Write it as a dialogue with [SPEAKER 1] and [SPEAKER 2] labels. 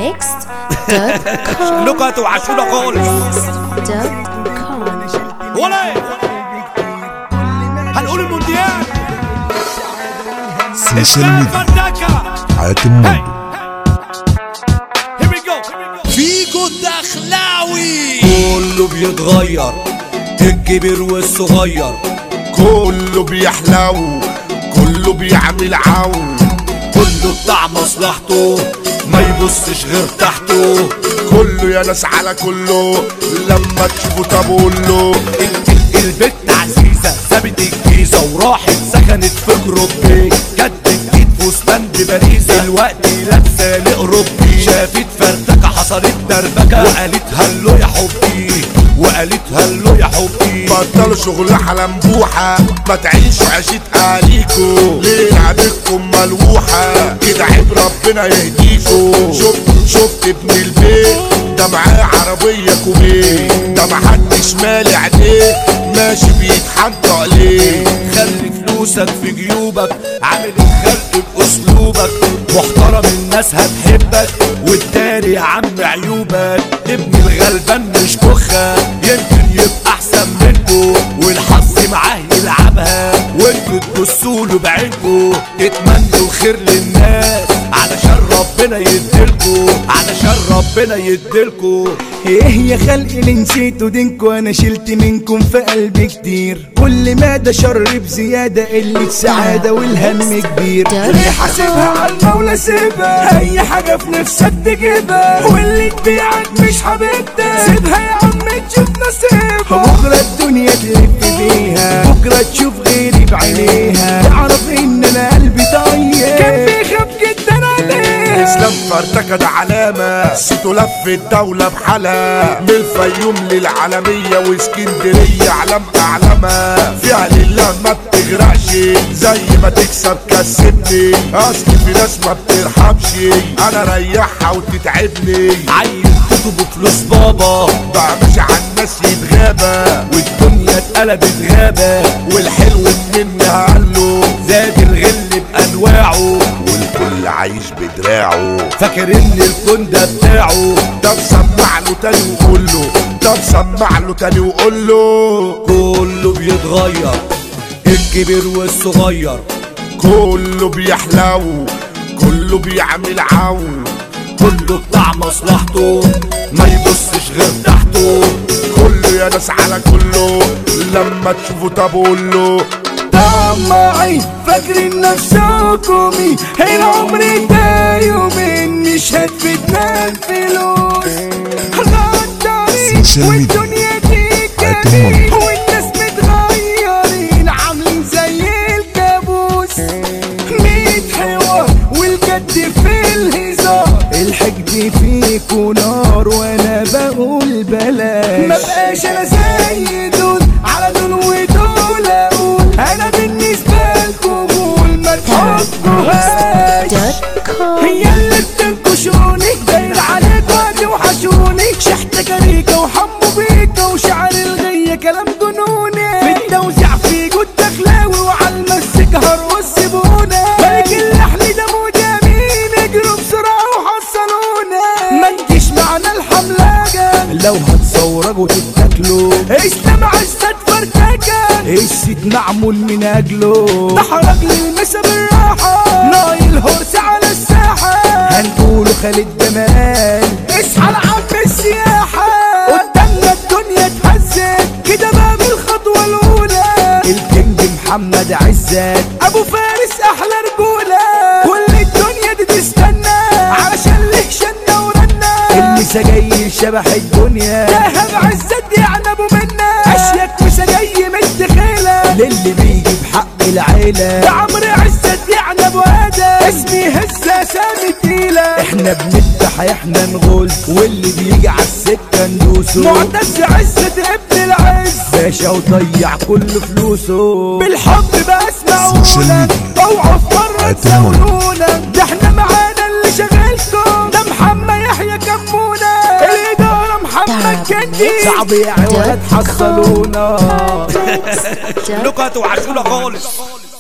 [SPEAKER 1] arabmixed.com
[SPEAKER 2] لكم هتوحشونا خالص
[SPEAKER 1] arabmixed.com
[SPEAKER 2] ولا إيه؟ هنقول المونديال
[SPEAKER 3] سلسلة
[SPEAKER 2] اسمها
[SPEAKER 3] ميديا
[SPEAKER 2] فردكة
[SPEAKER 3] حاتم
[SPEAKER 2] هاي
[SPEAKER 3] مندو
[SPEAKER 2] Here we go. فيجو الدخلاوي كله بيتغير الكبير والصغير
[SPEAKER 4] كله بيحلو كله بيعمل عو
[SPEAKER 2] كله بتاع مصلحته ما يبصش غير تحته
[SPEAKER 4] كله يا ناس على كله لما تشوفه طب قول له
[SPEAKER 2] ال- ال- البت عزيزة سابت الجيزة وراحت سكنت في جروبي جت جديد فستان بباريزة دلوقتي لابسة لأوروبي شافت فرتكة حصلت دربكة وقالت هلو يا حبي وقالت هلو يا حبي
[SPEAKER 4] بطلوا شغل حلنبوحة ما تعيشوا عيشة أهاليكوا ليه لعبتكم ملوحة كده عيب ربنا يهديكوا شفت شفت ابن البيت ده معاه عربية كوبيه ده محدش مالي عليه ماشي بيتحدى ليه
[SPEAKER 2] خلي فلوسك في جيوبك عامل الخلق باسلوبك محترم الناس هتحبك والتاني يا عم عيوبك ابن الغلبان مش كخة يمكن يبقى احسن منكو والحظ معاه يلعبها وانتوا تبصوا له بعينكو تتمنوا الخير للناس علشان ربنا يديلكو علشان ربنا يديلكو
[SPEAKER 5] ايه يا خلق اللي نسيتوا دينكوا انا شلت منكم في قلبي كتير كل ما ده شر بزيادة قلة سعادة والهم كبير اللي حاسبها على المولى سيبها اي حاجة في نفسك تجيبها واللي تبيعك مش حبيبتك سيبها يا عم تشوف نصيبها بكرة الدنيا تلف بيها بكرة تشوف غيري بعينيها تعرف ان انا قلبي طيب كان بيخاف جدا عليه
[SPEAKER 4] اسلام فرتكة ده علامة سيتو لف الدولة بحالها من الفيوم للعالمية واسكندرية علم أعلامها فيها لله ما بتغرقش زي ما تكسب كسبني أصل في ناس ما بترحمش أنا ريحها وتتعبني
[SPEAKER 2] عيل كتب فلوس بابا
[SPEAKER 4] بقى ماشي على الناس يتغابى
[SPEAKER 2] والدنيا اتقلبت غابة
[SPEAKER 4] والحلو منها قاله
[SPEAKER 2] زاد الغل بأنواعه
[SPEAKER 4] والكل عايش بدراعه
[SPEAKER 2] فاكر ان الكون ده بتاعه
[SPEAKER 4] ده مسمع له تاني وقول له ده مسمع له تاني وقول له
[SPEAKER 2] كله بيتغير الكبير والصغير
[SPEAKER 4] كله بيحلو كله بيعمل عو
[SPEAKER 2] كله بتاع مصلحته ما يبصش غير تحته
[SPEAKER 4] كله يا ناس على كله لما تشوفه طب قول له
[SPEAKER 5] طماعي فاكرين نفسكم العمر ده يومين مش هتفيدنا الفلوس غدارين
[SPEAKER 3] سلسلة ميديا.
[SPEAKER 5] والدنيا دي
[SPEAKER 3] حاتم
[SPEAKER 5] كبير
[SPEAKER 3] مندو.
[SPEAKER 5] والناس متغيرين عاملين زي الكابوس ميت حوار والجد في الهزار الحقد فيكوا نار وانا بقول بلاش ما بقاش انا زي دول على دول ودول اقول انا بالنسبه لكم قول ما تحبوهاش هي اللي بتنكشوني داير عليك وادي وحشوني شحت كريكة وحمو بيكا وشعر الغية كلام جنوني في التوزيع في جود دخلاوي وعلى المسك هرقص سيبونا ملك اللحن ده مجامين اجروا بسرعة وحصلونا ما انتش معنا الحملاجة لو هتصورجوا تتاكلوا اسلام عزت فرتكة الست معمول من اجله ده حرج للمسا بالراحة نايل هرس على الساحة هنقوله خالد جمال اصحى العب السياحة قدامنا الدنيا اتهزت كده بقى بالخطوة الأولى الكينج محمد عزت أبو فارس أحلى رجولة كل الدنيا دي تستنى علشان له شنة ورنة اللي جاي شبح الدنيا دهب عزت يعني أبو منا أشيك وسجاي متخيلة للي بيجي بحق العيلة ده عمرو عزت يعني أبو آدم اسمي هزة سامي تقيلة احنا بنفتح احنا نغول واللي بيجي على السكة ندوسه معتز عزت ابن العز باشا وضيع كل فلوسه بالحب بقى اسمعونا
[SPEAKER 3] سلسلة
[SPEAKER 5] اوعوا في مرة
[SPEAKER 3] حاتم
[SPEAKER 5] تساورونا ده احنا معانا اللي شغالكم ده محمد يحيى كمونا الإدارة محمد كندي صعب يا عيال حصلونا
[SPEAKER 2] لكم هتوحشونا خالص